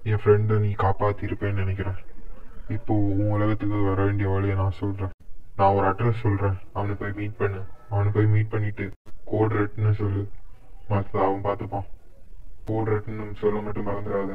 என் ஃப்ரெண்டை நீ காப்பாற்றிருப்பேன்னு நினைக்கிறேன் இப்போ உன் உலகத்துக்கு வர வேண்டிய வழியை நான் சொல்கிறேன் நான் ஒரு அட்ரஸ் சொல்கிறேன் அவனை போய் மீட் பண்ணு அவனை போய் மீட் பண்ணிட்டு கோட் ரெட்னு சொல்லு மற்ற அவன் பார்த்துப்பான் கோட் ரெட்னு சொல்ல மட்டும் மறந்துடாத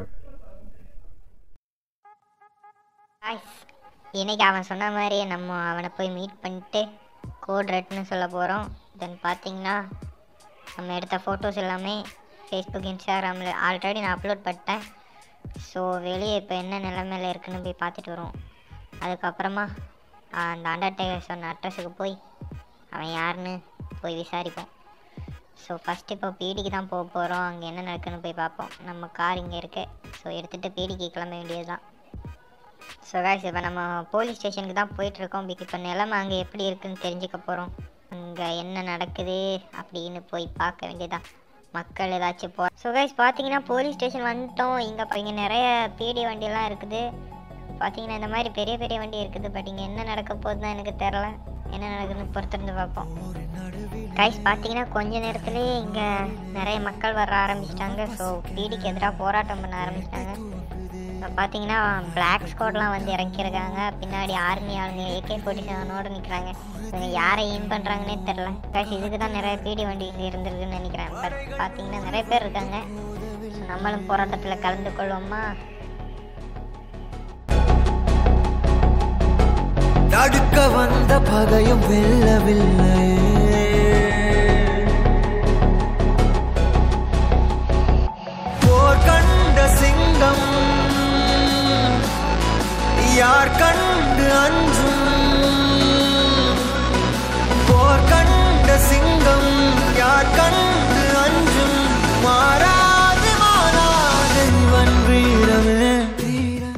காய்ஸ் இன்னைக்கு அவன் சொன்ன மாதிரியே நம்ம அவனை போய் மீட் பண்ணிட்டு கோட் ரெட்னு சொல்ல போகிறோம் தென் பார்த்தீங்கன்னா நம்ம எடுத்த ஃபோட்டோஸ் எல்லாமே ஃபேஸ்புக் இன்ஸ்டாகிராமில் ஆல்ரெடி நான் அப்லோட் பண்ணிட்டேன் ஸோ வெளியே இப்போ என்ன நிலைமையில இருக்குன்னு போய் பார்த்துட்டு வருவோம் அதுக்கப்புறமா ஆஹ், அந்த அண்டர்டேக்கர் சொன்ன அட்ரஸுக்கு போய் அவன் யாருன்னு போய் விசாரிப்போம் ஸோ ஃபஸ்ட்டு இப்போ பீடிக்கு தான் போக போகிறோம் அங்கே என்ன நடக்குன்னு போய் பார்ப்போம் நம்ம கார் இங்கே இருக்கு ஸோ எடுத்துகிட்டு பீடிக்கு கிளம்ப வேண்டியது தான் ஸோ காய்ஸ் இப்போ நம்ம போலீஸ் ஸ்டேஷனுக்கு தான் போயிட்டுருக்கோம் இப்போ நிலமை அங்கே எப்படி இருக்குன்னு தெரிஞ்சுக்க போகிறோம் அங்கே என்ன நடக்குது அப்படின்னு போய் பார்க்க வேண்டியதான் மக்கள் ஏதாச்சும் போ ஸோ கைஸ் பார்த்தீங்கன்னா போலீஸ் ஸ்டேஷன் வந்துட்டோம் இங்கே இங்கே நிறைய பீடி வண்டியெல்லாம் இருக்குது பார்த்தீங்கன்னா இந்த மாதிரி பெரிய பெரிய வண்டி இருக்குது பட் இங்கே என்ன நடக்க போகுதுன்னு எனக்கு தெரில என்ன நடக்குதுன்னு பொறுத்திருந்து பார்ப்போம் கைஸ் பார்த்தீங்கன்னா கொஞ்ச நேரத்துலேயே இங்கே நிறைய மக்கள் வர ஆரம்பிச்சிட்டாங்க ஸோ பீடிக்கு எதிராக போராட்டம் பண்ண ஆரம்பிச்சிட்டாங்க இப்போ பார்த்தீங்கன்னா பிளாக் ஸ்குவாட்லாம் வந்து இறக்கியிருக்காங்க பின்னாடி ஆர்மி ஆளுங்க ஏகே ஃபோர்ட்டி செவனோடு நிற்கிறாங்க இவங்க யாரை ஏன் பண்ணுறாங்கன்னே தெரில காசு இதுக்கு தான் நிறைய பீடி வண்டி இங்கே இருந்திருக்குன்னு நினைக்கிறேன் பட் பார்த்தீங்கன்னா நிறைய பேர் இருக்காங்க ஸோ நம்மளும் போராட்டத்தில் கலந்து கொள்வோமா தடுக்க வந்த பகையும் வெல்லவில்லை போர் கண்ட சிங்கம் யார் கண்டு அஞ்சும் போர் கண்ட சிங்கம் யார் கண்டு அஞ்சும் மாறாது மாறாது இவன் வீரமே வீரமே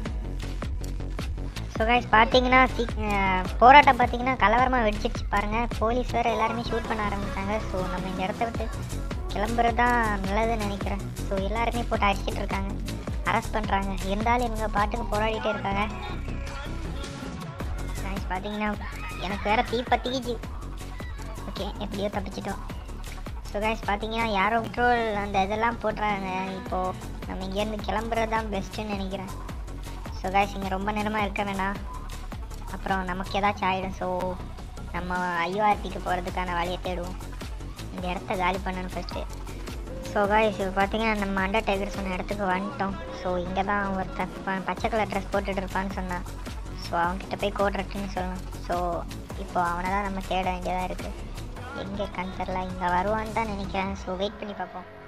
ஸோ கைஸ் பார்த்தீங்கன்னா சீ அஹ் போராட்டம் பார்த்தீங்கன்னா கலவரமாக வெடிச்சிருச்சு பாருங்கள் போலீஸ் வேறு எல்லாருமே ஷூட் பண்ண ஆரம்பிச்சாங்க ஸோ நம்ம இந்த இடத்த விட்டு கிளம்புறது தான் நல்லதுன்னு நினைக்கிறேன் ஸோ எல்லாருமே போட்டு அடிச்சிட்டு இருக்காங்க அரெஸ்ட் பண்ணுறாங்க இருந்தாலும் இவங்க பாட்டுக்கு போராடிட்டே இருக்காங்க கைஸ் பார்த்தீங்கன்னா எனக்கு வேறு தீ பற்றிக்கிச்சு ஓகே எப்படியோ தப்பிச்சிட்டோம் ஸோ கைஸ் பார்த்தீங்கன்னா யாரோ பெட்ரோல் அந்த இதெல்லாம் போட்டுறாங்க இப்போது நம்ம இங்கேருந்து கிளம்புறது தான் பெஸ்ட்டுன்னு நினைக்கிறேன் ஸோ கைஸ் இங்கே ரொம்ப நேரமாக இருக்க வேணாம் அப்புறம் நமக்கு ஏதாச்சும் ஆகிடும் ஸோ நம்ம ஐஓஆர்டிக்கு போகிறதுக்கான வழியை தேடுவோம் இந்த இடத்த காலி பண்ணணும் ஃபஸ்ட்டு ஸோ காய்ஸ் இப்போ பார்த்தீங்கன்னா நம்ம அண்டர் டேக்கர் சொன்ன இடத்துக்கு வந்துட்டோம் ஸோ இங்கே தான் ஒருத்தன் ப- பச்சை கலர் ட்ரெஸ் போட்டுட்டு இருப்பான்னு சொன்னான் ஸோ அவன்கிட்ட போய் கோட் ரெட்டுன்னு சொல்லணும் ஸோ இப்போ அவனை தான் நம்ம தேட வேண்டியதாக இருக்குது எங்கே இருக்கான்னு தெரில இங்கே வருவான்னு தான் நினைக்கிறேன் ஸோ வெயிட் பண்ணி பார்ப்போம்